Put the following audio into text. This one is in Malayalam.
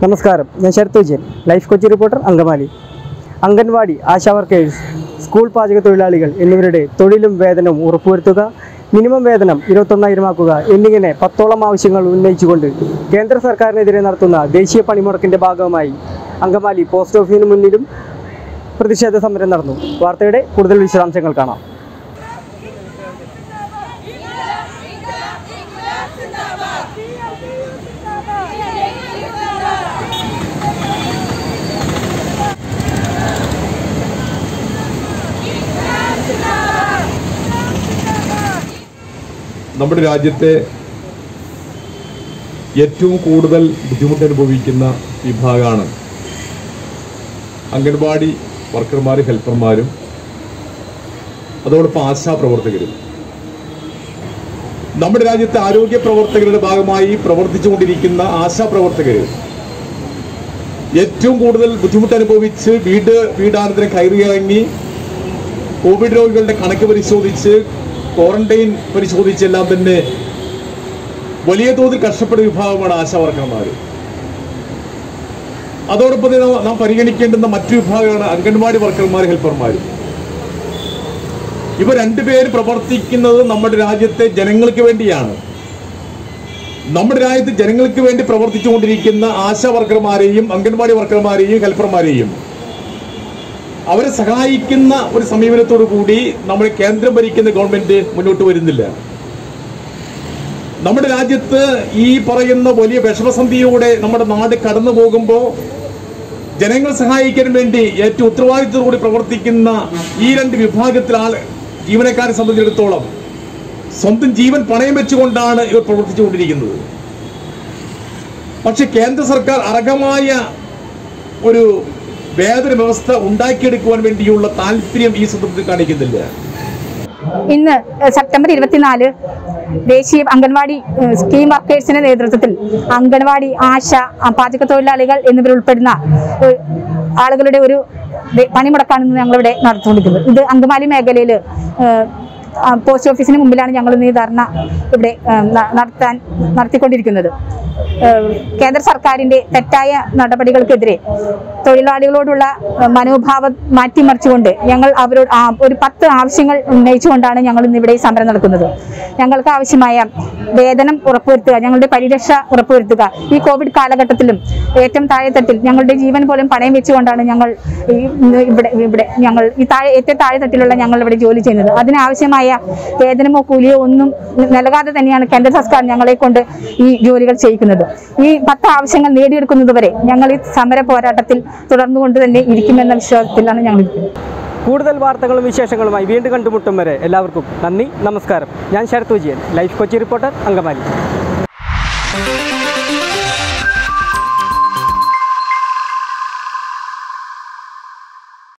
നമസ്കാരം ഞാൻ Sarath Vijayan life Kochi reporter Angamaly anganwadi ASHA workers school പാചക തൊഴിലാളികൾ എന്നിവരുടെ തൊഴിലും വേതനവും ഉറപ്പുവരുത്തുക മിനിമം വേതനം ഇരുപത്തൊന്നായിരമാക്കുക എന്നിങ്ങനെ പത്തോളം ആവശ്യങ്ങൾ ഉന്നയിച്ചുകൊണ്ട് കേന്ദ്ര സർക്കാരിനെതിരെ നടത്തുന്ന ദേശീയ പണിമുടക്കിൻ്റെ ഭാഗമായി അങ്കമാലി പോസ്റ്റ് ഓഫീസിന് മുന്നിലും പ്രതിഷേധ സമരം നടന്നു വാർത്തയുടെ കൂടുതൽ വിശദാംശങ്ങൾ കാണാം നമ്മുടെ രാജ്യത്തെ ഏറ്റവും കൂടുതൽ ബുദ്ധിമുട്ട് അനുഭവിക്കുന്ന വിഭാഗമാണ് അംഗൻവാടി വർക്കർമാരും ഹെൽപ്പർമാരും അതോടൊപ്പം ആശാ പ്രവർത്തകരും നമ്മുടെ രാജ്യത്തെ ആരോഗ്യ പ്രവർത്തകരുടെ ഭാഗമായി പ്രവർത്തിച്ചുകൊണ്ടിരിക്കുന്ന ആശാ പ്രവർത്തകർ ഏറ്റവും കൂടുതൽ ബുദ്ധിമുട്ട് അനുഭവിച്ച് വീട് വീടാനന്തരം കയറിയിറങ്ങി കോവിഡ് രോഗികളുടെ കണക്ക് പരിശോധിച്ച് ക്വാറന്റൈൻ പരിശോധിച്ചെല്ലാം തന്നെ വലിയ തോതിൽ കഷ്ടപ്പെടുന്ന വിഭാഗമാണ് ആശാ വർക്കർമാർ അതോടൊപ്പം തന്നെ നാം- നാം പരിഗണിക്കേണ്ടുന്ന മറ്റു വിഭാഗമാണ് അംഗൻവാടി വർക്കർമാർ ഹെൽപ്പർമാർ ഇവ രണ്ടുപേര് പ്രവർത്തിക്കുന്നത് നമ്മുടെ രാജ്യത്തെ ജനങ്ങൾക്ക് വേണ്ടിയാണ് നമ്മുടെ രാജ്യത്ത് ജനങ്ങൾക്ക് വേണ്ടി പ്രവർത്തിച്ചുകൊണ്ടിരിക്കുന്ന ആശാ വർക്കർമാരെയും അംഗൻവാടി വർക്കർമാരെയും ഹെൽപ്പർമാരെയും അവരെ സഹായിക്കുന്ന ഒരു സമീപനത്തോടു കൂടി നമ്മുടെ കേന്ദ്രം ഭരിക്കുന്ന ഗവൺമെന്റ് മുന്നോട്ട് വരുന്നില്ല നമ്മുടെ രാജ്യത്ത് ഈ പറയുന്ന വലിയ വിഷമസന്ധിയിലൂടെ നമ്മുടെ നാട് കടന്നു പോകുമ്പോൾ ജനങ്ങൾ സഹായിക്കാൻ വേണ്ടി ഏറ്റവും ഉത്തരവാദിത്തത്തോടുകൂടി പ്രവർത്തിക്കുന്ന ഈ രണ്ട് വിഭാഗത്തിലെ ആൾ ജീവനക്കാരെ സംബന്ധിച്ചിടത്തോളം സ്വന്തം ജീവൻ പണയം വെച്ചുകൊണ്ടാണ് ഇവർ പ്രവർത്തിച്ചുകൊണ്ടിരിക്കുന്നത് പക്ഷെ കേന്ദ്ര സർക്കാർ അർഹമായ ഒരു വേതന വ്യവസ്ഥ ഉണ്ടാക്കിയെടുക്കുവാൻ വേണ്ടിയുള്ള താല്പര്യം ഈ സന്ദർഭത്തിൽ കാണിക്കുന്നില്ല ഇന്ന് ഏഹ്, സെപ്റ്റംബർ ഇരുപത്തിനാല് ദേശീയ അംഗൻവാടി ഏഹ്, സ്കീം വർക്കേഴ്സിന്റെ നേതൃത്വത്തിൽ അംഗൻവാടി ആശ ആ, പാചക തൊഴിലാളികൾ എന്നിവരുൾപ്പെടുന്ന ഏഹ്, ആളുകളുടെ ഒരു വെ- പണിമുടക്കാണ് ഇന്ന് ഞങ്ങളിവിടെ നടത്തിക്കൊണ്ടിരിക്കുന്നത് ഇത് അങ്കമാലി മേഖലയിൽ പോസ്റ്റ് ഓഫീസിന് മുമ്പിലാണ് ഞങ്ങൾ ഇന്ന് ഈ ധർണ ഇവിടെ ഏഹ്, ന- നടത്താൻ നടത്തിക്കൊണ്ടിരിക്കുന്നത് ഏഹ്, കേന്ദ്ര സർക്കാരിന്റെ തെറ്റായ നടപടികൾക്കെതിരെ തൊഴിലാളികളോടുള്ള ഏഹ്, മനോഭാവം മാറ്റിമറിച്ചുകൊണ്ട് ഞങ്ങൾ അവരോട് ആ, ഒരു പത്ത് ആവശ്യങ്ങൾ ഉന്നയിച്ചുകൊണ്ടാണ് ഞങ്ങൾ ഇന്ന് ഇവിടെ ഈ സമരം നടക്കുന്നത് ഞങ്ങൾക്ക് ആവശ്യമായ വേതനം ഉറപ്പുവരുത്തുക ഞങ്ങളുടെ പരിരക്ഷ ഉറപ്പുവരുത്തുക ഈ കോവിഡ് കാലഘട്ടത്തിലും ഏറ്റവും താഴെത്തട്ടിൽ ഞങ്ങളുടെ ജീവൻ പോലും പണയം വെച്ചുകൊണ്ടാണ് ഞങ്ങൾ ഈ ഇന്ന് ഇവിടെ ഇവിടെ ഞങ്ങൾ ഈ താഴെ ഏറ്റവും താഴെത്തട്ടിലുള്ള ഞങ്ങൾ ഇവിടെ ജോലി ചെയ്യുന്നത് അതിനാവശ്യമായ വേതനമോ കൂലിയോ ഒന്നും നൽകാതെ തന്നെയാണ് കേന്ദ്ര സർക്കാർ ഞങ്ങളെ കൊണ്ട് ഈ ജോലികൾ ചെയ്യിക്കുന്നത് ഈ പത്ത് ആവശ്യങ്ങൾ നേടിയെടുക്കുന്നത് വരെ ഞങ്ങൾ ഈ സമര പോരാട്ടത്തിൽ തുടർന്നുകൊണ്ട് തന്നെ ഇരിക്കുമെന്ന വിശ്വാസത്തിലാണ് ഞങ്ങൾ ഇരിക്കുന്നത് കൂടുതൽ വാർത്തകളും വിശേഷങ്ങളുമായി വീണ്ടും കണ്ടുമുട്ടും വരെ എല്ലാവർക്കും നന്ദി നമസ്കാരം ഞാൻ ശരത് വിജയൻ ലൈഫ് കൊച്ചി റിപ്പോർട്ടർ അങ്കമാലി